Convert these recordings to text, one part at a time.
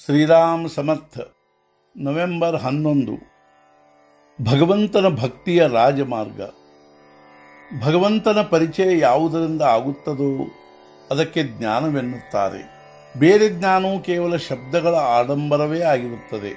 ಶ್ರೀರಾಮ್ ಸಮರ್ಥ November ಹನ್ನೊಂದು ಭಗವಂತನ ಭಕ್ತಿಯ ರಾಜಮಾರ್ಗ ಭಗವಂತನ ಪರಿಚಯ ಯಾವುದರಿಂದ ಆಗುತ್ತದೋ ಅದಕ್ಕೆ ಜ್ಞಾನವೆನ್ನುತ್ತಾರೆ ಬೇರೆ ಜ್ಞಾನವು ಕೇವಲ ಶಬ್ದಗಳ ಆಡಂಬರವೇ ಆಗಿರುತ್ತದೆ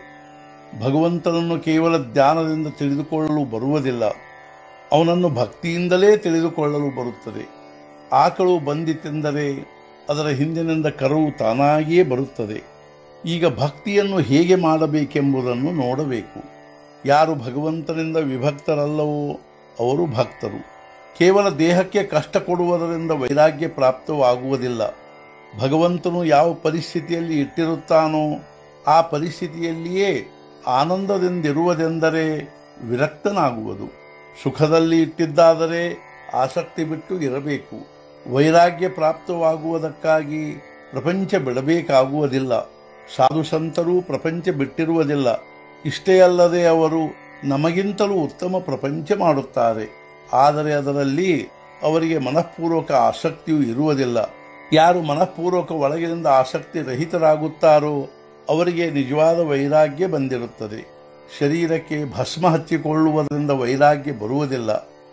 ಭಗವಂತನನ್ನು ಕೇವಲ ಜ್ಞಾನದಿಂದ ತಿಳಿದುಕೊಳ್ಳಲು ಬರುವುದಿಲ್ಲ ಅವನನ್ನು ಭಕ್ತಿಯಿಂದಲೇ ತಿಳಿದುಕೊಳ್ಳಲು ಬರುತ್ತದೆ ಆಕಳು ಬಂದಿತೆಂದರೆ ಅದರ ಹಿಂದಿನಿಂದ ಕರುವು ತಾನಾಗಿಯೇ ಬರುತ್ತದೆ ಈಗ ಭಕ್ತಿಯನ್ನು ಹೇಗೆ ಮಾಡಬೇಕೆಂಬುದನ್ನು ನೋಡಬೇಕು ಯಾರು ಭಗವಂತನಿಂದ ವಿಭಕ್ತರಲ್ಲವೋ ಅವರು ಭಕ್ತರು ಕೇವಲ ದೇಹಕ್ಕೆ ಕಷ್ಟ ಕೊಡುವುದರಿಂದ ವೈರಾಗ್ಯ ಪ್ರಾಪ್ತವಾಗುವುದಿಲ್ಲ ಭಗವಂತನು ಯಾವ ಪರಿಸ್ಥಿತಿಯಲ್ಲಿ ಇಟ್ಟಿರುತ್ತಾನೋ ಆ ಪರಿಸ್ಥಿತಿಯಲ್ಲಿಯೇ ಆನಂದದಿಂದಿರುವುದೆಂದರೆ ವಿರಕ್ತನಾಗುವುದು ಸುಖದಲ್ಲಿ ಇಟ್ಟಿದ್ದಾದರೆ ಆಸಕ್ತಿ ಬಿಟ್ಟು ಇರಬೇಕು ವೈರಾಗ್ಯ ಪ್ರಾಪ್ತವಾಗುವುದಕ್ಕಾಗಿ ಪ್ರಪಂಚ ಬಿಡಬೇಕಾಗುವುದಿಲ್ಲ ಸಾಧು ಸಂತರು ಪ್ರಪಂಚ ಬಿಟ್ಟಿರುವುದಿಲ್ಲ ಇಷ್ಟೇ ಅಲ್ಲದೆ ಅವರು ನಮಗಿಂತಲೂ ಉತ್ತಮ ಪ್ರಪಂಚ ಮಾಡುತ್ತಾರೆ ಆದರೆ ಅದರಲ್ಲಿ ಅವರಿಗೆ ಮನಃಪೂರ್ವಕ ಆಸಕ್ತಿಯೂ ಇರುವುದಿಲ್ಲ ಯಾರು ಮನಃಪೂರ್ವಕ ಒಳಗಿನಿಂದ ಆಸಕ್ತಿ ರಹಿತರಾಗುತ್ತಾರೋ ಅವರಿಗೆ ನಿಜವಾದ ವೈರಾಗ್ಯ ಬಂದಿರುತ್ತದೆ ಶರೀರಕ್ಕೆ ಭಸ್ಮ ಹಚ್ಚಿಕೊಳ್ಳುವುದರಿಂದ ವೈರಾಗ್ಯ ಬರುವುದಿಲ್ಲ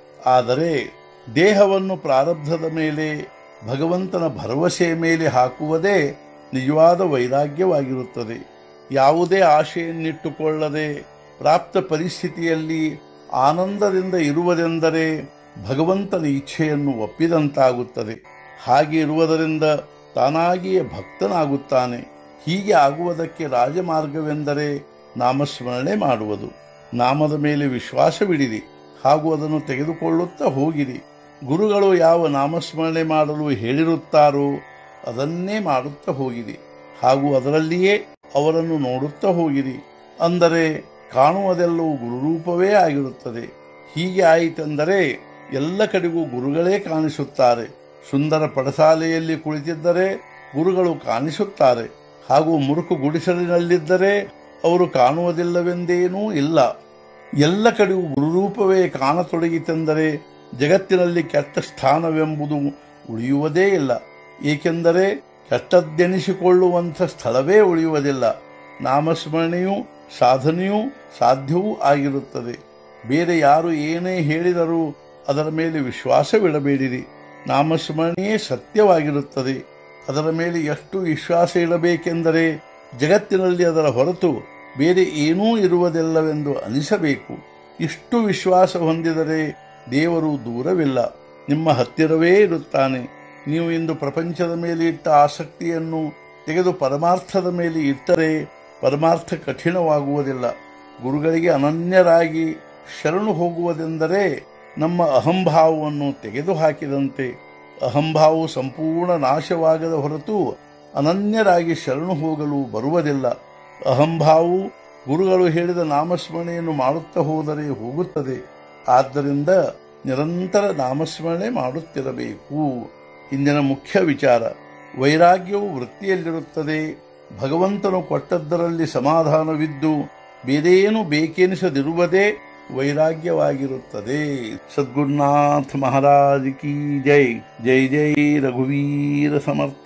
ಆದರೆ ದೇಹವನ್ನು ಪ್ರಾರಬ್ಧದ ಮೇಲೆ ಭಗವಂತನ ಭರವಸೆಯ ಮೇಲೆ ಹಾಕುವುದೇ ನಿಜವಾದ ವೈರಾಗ್ಯವಾಗಿರುತ್ತದೆ ಯಾವುದೇ ಆಶೆಯನ್ನಿಟ್ಟುಕೊಳ್ಳದೆ ಪ್ರಾಪ್ತ ಪರಿಸ್ಥಿತಿಯಲ್ಲಿ ಆನಂದದಿಂದ ಇರುವುದೆಂದರೆ ಭಗವಂತನ ಇಚ್ಛೆಯನ್ನು ಒಪ್ಪಿದಂತಾಗುತ್ತದೆ ಹಾಗೆ ಇರುವುದರಿಂದ ತಾನಾಗಿಯೇ ಭಕ್ತನಾಗುತ್ತಾನೆ ಹೀಗೆ ಆಗುವುದಕ್ಕೆ ರಾಜಮಾರ್ಗವೆಂದರೆ ನಾಮಸ್ಮರಣೆ ಮಾಡುವುದು ನಾಮದ ಮೇಲೆ ವಿಶ್ವಾಸವಿಡಿರಿ ಹಾಗೂ ಅದನ್ನು ತೆಗೆದುಕೊಳ್ಳುತ್ತಾ ಹೋಗಿರಿ ಗುರುಗಳು ಯಾವ ನಾಮಸ್ಮರಣೆ ಮಾಡಲು ಹೇಳಿರುತ್ತಾರೋ ಅದನ್ನೇ ಮಾಡುತ್ತಾ ಹೋಗಿರಿ ಹಾಗೂ ಅದರಲ್ಲಿಯೇ ಅವರನ್ನು ನೋಡುತ್ತಾ ಹೋಗಿರಿ ಅಂದರೆ ಕಾಣುವುದೆಲ್ಲವೂ ಗುರುರೂಪವೇ ಆಗಿರುತ್ತದೆ ಹೀಗೆ ಆಯಿತೆಂದರೆ ಎಲ್ಲ ಕಡೆಗೂ ಗುರುಗಳೇ ಕಾಣಿಸುತ್ತಾರೆ ಸುಂದರ ಪಡಸಾಲೆಯಲ್ಲಿ ಕುಳಿತಿದ್ದರೆ ಗುರುಗಳು ಕಾಣಿಸುತ್ತಾರೆ ಹಾಗೂ ಮುರುಕು ಗುಡಿಸಲಿನಲ್ಲಿದ್ದರೆ ಅವರು ಕಾಣುವುದಿಲ್ಲವೆಂದೇನೂ ಇಲ್ಲ ಎಲ್ಲ ಕಡೆಗೂ ಗುರುರೂಪವೇ ಕಾಣತೊಡಗಿತೆಂದರೆ ಜಗತ್ತಿನಲ್ಲಿ ಕೆಟ್ಟ ಸ್ಥಾನವೆಂಬುದು ಉಳಿಯುವುದೇ ಇಲ್ಲ ಏಕೆಂದರೆ ಕೆಟ್ಟದ್ದೆನಿಸಿಕೊಳ್ಳುವಂಥ ಸ್ಥಳವೇ ಉಳಿಯುವುದಿಲ್ಲ ನಾಮಸ್ಮರಣೆಯೂ ಸಾಧನೆಯೂ ಸಾಧ್ಯವೂ ಆಗಿರುತ್ತದೆ ಬೇರೆ ಯಾರು ಏನೇ ಹೇಳಿದರೂ ಅದರ ಮೇಲೆ ವಿಶ್ವಾಸವಿಡಬೇಡಿರಿ ನಾಮಸ್ಮರಣೆಯೇ ಸತ್ಯವಾಗಿರುತ್ತದೆ ಅದರ ಮೇಲೆ ಎಷ್ಟು ವಿಶ್ವಾಸ ಇಡಬೇಕೆಂದರೆ ಜಗತ್ತಿನಲ್ಲಿ ಅದರ ಹೊರತು ಬೇರೆ ಏನೂ ಇರುವುದಿಲ್ಲವೆಂದು ಅನಿಸಬೇಕು ಇಷ್ಟು ವಿಶ್ವಾಸ ಹೊಂದಿದರೆ ದೇವರು ದೂರವಿಲ್ಲ ನಿಮ್ಮ ಹತ್ತಿರವೇ ಇರುತ್ತಾನೆ ನೀವು ಇಂದು ಪ್ರಪಂಚದ ಮೇಲೆ ಇಟ್ಟ ಆಸಕ್ತಿಯನ್ನು ತೆಗೆದು ಪರಮಾರ್ಥದ ಮೇಲೆ ಇಟ್ಟರೆ ಪರಮಾರ್ಥ ಕಠಿಣವಾಗುವುದಿಲ್ಲ ಗುರುಗಳಿಗೆ ಅನನ್ಯರಾಗಿ ಶರಣು ಹೋಗುವುದೆಂದರೆ ನಮ್ಮ ಅಹಂಭಾವವನ್ನು ತೆಗೆದುಹಾಕಿದಂತೆ ಅಹಂಭಾವವು ಸಂಪೂರ್ಣ ನಾಶವಾಗದ ಹೊರತು ಅನನ್ಯರಾಗಿ ಶರಣು ಹೋಗಲು ಬರುವುದಿಲ್ಲ ಅಹಂಭಾವವು ಗುರುಗಳು ಹೇಳಿದ ನಾಮಸ್ಮರಣೆಯನ್ನು ಮಾಡುತ್ತಾ ಹೋದರೆ ಹೋಗುತ್ತದೆ ಆದ್ದರಿಂದ ನಿರಂತರ ನಾಮಸ್ಮರಣೆ ಮಾಡುತ್ತಿರಬೇಕು ಇಂದಿನ ಮುಖ್ಯ ವಿಚಾರ ವೈರಾಗ್ಯವು ವೃತ್ತಿಯಲ್ಲಿರುತ್ತದೆ ಭಗವಂತನು ಕೊಟ್ಟದ್ದರಲ್ಲಿ ಸಮಾಧಾನವಿದ್ದು ಬೇರೇನು ಬೇಕೆನಿಸದಿರುವುದೇ ವೈರಾಗ್ಯವಾಗಿರುತ್ತದೆ ಸದ್ಗುರುನಾಥ ಮಹಾರಾಜ್ ಕಿ ಜೈ ಜೈ ಜೈ ರಘುವೀರ ಸಮರ್ಥ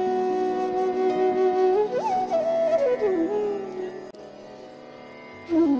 Mm-hmm.